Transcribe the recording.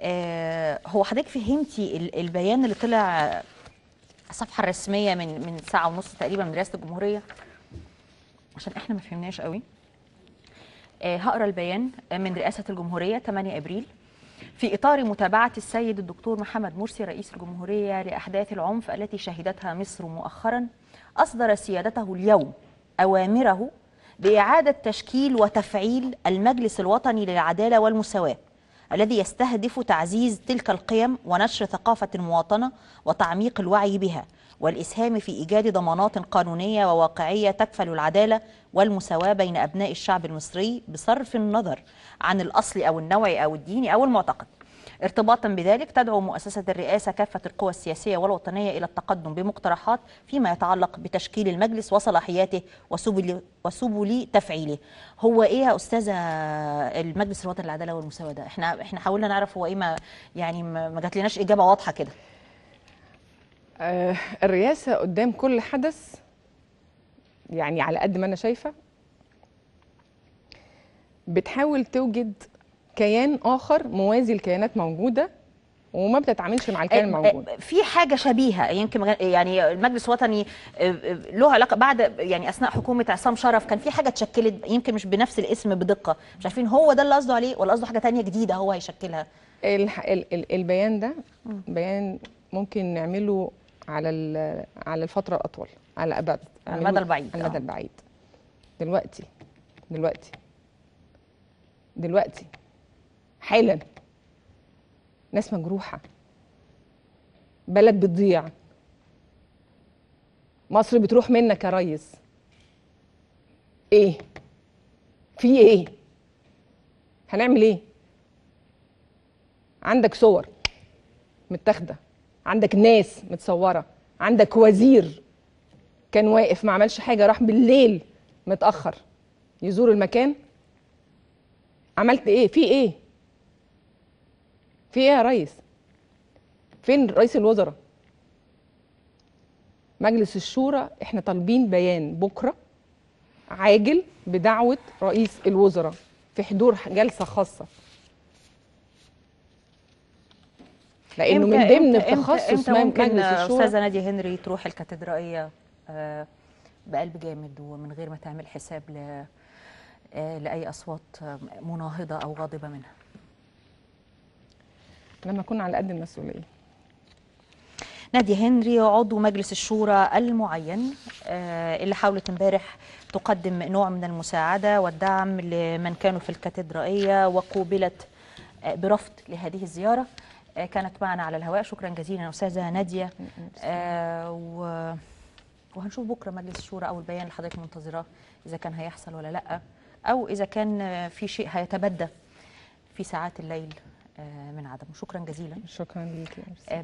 آه، هو حضرتك فهمتي ال- البيان اللي طلع آه، الصفحه الرسميه من من ساعه ونص تقريبا من رئاسه الجمهوريه عشان احنا ما فهمناش قوي آه، هقرا البيان من رئاسه الجمهوريه 8 ابريل في اطار متابعه السيد الدكتور محمد مرسي رئيس الجمهوريه لاحداث العنف التي شهدتها مصر مؤخرا اصدر سيادته اليوم اوامره باعاده تشكيل وتفعيل المجلس الوطني للعداله والمساواه الذي يستهدف تعزيز تلك القيم ونشر ثقافه المواطنه وتعميق الوعي بها والاسهام في ايجاد ضمانات قانونيه وواقعيه تكفل العداله والمساواه بين ابناء الشعب المصري بصرف النظر عن الاصل او النوعي او الديني او المعتقد. ارتباطا بذلك تدعو مؤسسه الرئاسه كافه القوى السياسيه والوطنيه الى التقدم بمقترحات فيما يتعلق بتشكيل المجلس وصلاحياته وسبل وسبل تفعيله. هو ايه يا استاذه المجلس الوطني للعداله والمساواه ده؟ احنا احنا حاولنا نعرف هو ايه ما يعني ما ما جاتلناش اجابه واضحه كده. آه، الرئاسة قدام كل حدث يعني على قد ما أنا شايفة بتحاول توجد كيان آخر موازي لكيانات موجودة وما بتتعاملش مع الكيان الموجود في حاجه شبيهه يمكن مجا- يعني المجلس الوطني آه، آه، له علاقه بعد يعني اثناء حكومه عصام شرف كان في حاجه اتشكلت يمكن مش بنفس الاسم بدقه مش عارفين هو ده اللي قصده عليه ولا قصده حاجه تانية جديده هو هيشكلها الح- ال- ال- البيان ده بيان ممكن نعمله على ال- على الفترة الأطول على أبعد على المدى البعيد، على المدى آه. البعيد دلوقتي دلوقتي دلوقتي حالا ناس مجروحة بلد بتضيع مصر بتروح منك يا ريس ايه في ايه هنعمل ايه عندك صور متاخده عندك ناس متصوره عندك وزير كان واقف ما عملش حاجه راح بالليل متاخر يزور المكان عملت ايه في ايه في ايه يا ريس فين رئيس الوزراء مجلس الشورى احنا طالبين بيان بكره عاجل بدعوه رئيس الوزراء في حضور جلسه خاصه لانه من إمتى- ضمن إمتى- إمتى- التخصص إمتى مجلس ممكن الشورى استاذه ناديه هنري تروح الكاتدرائيه آه، بقلب جامد ومن غير ما تعمل حساب ل آه، لاي اصوات آه، مناهضه او غاضبه منها لما اكون على قد المسؤوليه نادية هنري عضو مجلس الشورى المعين آه، اللي حاولت امبارح تقدم نوع من المساعدة والدعم لمن كانوا في الكاتدرائية وقوبلت آه، برفض لهذه الزيارة آه، كانت معنا على الهواء شكرا جزيلا أستاذة نادية آه، و- وهنشوف بكرة مجلس الشورى أو البيان اللي حضرتك منتظراه إذا كان هيحصل ولا لأ أو إذا كان آه، في شيء هيتبدى في ساعات الليل آه، من عدمه شكرا جزيلا شكرا ليك يا مرسي